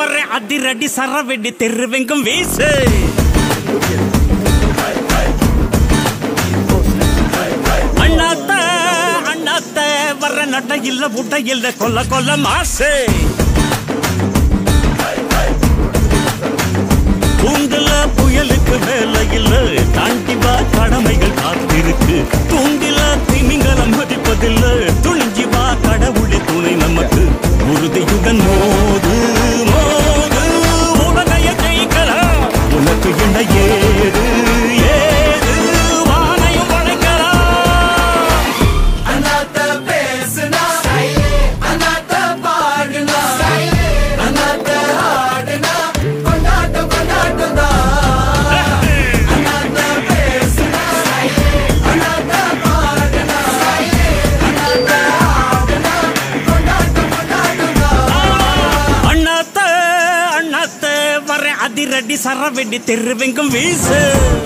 வர்ற அதிரடி சரவெடி தெருவெங்கும் வீசு அண்ணாத்த அண்ணாத்த வர்ற நட்ட இல்ல புட்ட இல்ல கொல்ல கொல்ல மாசு தூண்டல புயலுக்கு வேலை இல்ல தாண்டி வா கடமைகள் காத்திருக்கு தூண்டில திமிங்கலம் மதிப்பதில்ல துணிஞ்சி வா கடவுளே துணை நமக்கு உறுதியுடன் மோது மோது உலகைய ஜெயிக்கலாம் உனக்கு என்ன ஏது ஏது வானையும் படைக்கலாம் அண்ணாத்த பேசுனா அண்ணாத்த பாடுனா அண்ணாத்த ஆடுனா கொண்டாட்டம் கொண்டாட்டம் தான் அண்ணாத்த பேசுனா அண்ணாத்த பாடுனா அண்ணாத்த ஆடுனா கொண்டாட்டம் கொண்டாட்டம் தான் அண்ணாத்த அண்ணாத்த வர அதிரடி சரவெடி தெருவெங்கும் வீசு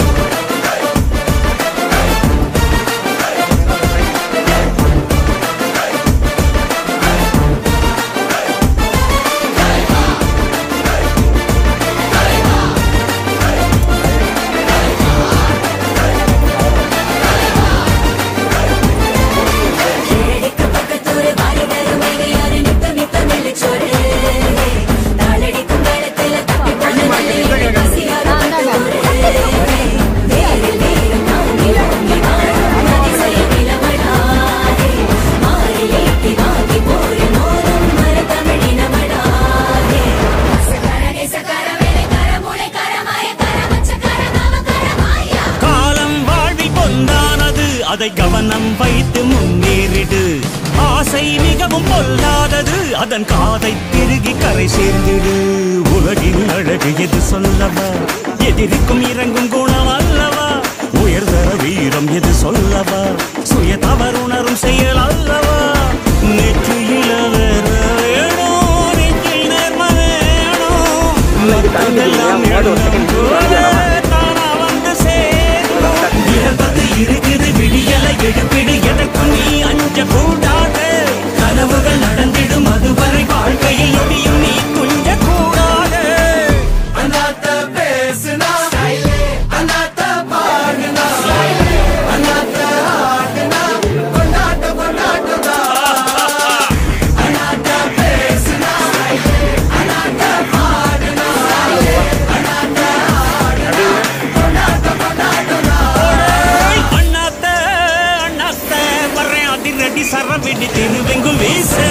ஏழடிக்கு பக்கத்தூரு வாலிபரு மைகையாரு நித்தம் நித்தம் வெள்ளிச்சோறு. நாளடிக்கும் வேளத்துல தப்பி போன நல்ல பசியார பக்கத்தூரு. வேரில் வேரும் தாங்கி ஓங்கி வாழும் அதிசய நிலமடாதே. மாறில் ஏத்தி வாங்கி போரில் மோதும் மரத்தமிழினமடாதே. சக்கரனே சக்கர வேலைக்கார மூளைக்கார மாயக்கார மச்சக்கார மாமக்கார மாயா காலம் வாழ்வில் பொந்தானது அதை கவனம் வைத்து முன்னேறிடு ஆசை மிகவும் பொல்லாதது அதன் காதை திருகி கரை சேர்ந்திடு உலகின் அழகு எது சொல்லவா எதிரிக்கும் இறங்கும் குணம் அல்லவா உயர்தர வீரம் எது சொல்லவா சுய தவறுணரும் செயல் அல்லவா நெற்றியில வேற வேணும் நெற்றில் நேர்ம வேணும் மற்றதெல்லாம் எண்ணம் போல தானா வந்து சேரும் இழந்தது இருக்குது விடியலை எடுப்பிடு எதற்கும் நீ அஞ்ச கூடாது கனவுகள் நடந்திடும் அதுவரை வாழ்க்கையில் நொடியும் நீ துஞ்ச கூடாது அண்ணாத்த பேசுனா அண்ணாத்த பாடுனா அண்ணாத்த ஆடுனா கொண்டாட்டம் கொண்டாட்டம் தான் அண்ணாத்த பேசுனா அண்ணாத்த பாடுனா அண்ணாத்த ஆடுனா கொண்டாட்டம் கொண்டாட்டம் தான் அண்ணாத்த அண்ணாத்த வர்றேன் அதிரடி சரவெடி திருவெங்கும் வீசு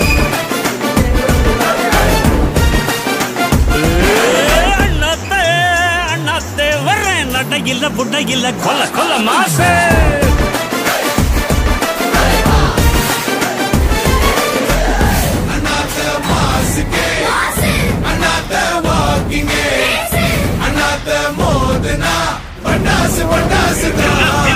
அண்ணாத்த அண்ணாத்த வர்றேன் நடையில புடையில கொல்ல கொல்ல மாசு அண்ணாத்த மாசுக்கே அண்ணாத்த வாக்கிங்கே அண்ணாத்த மோதுனா பட்டாசு பட்டாசு தான்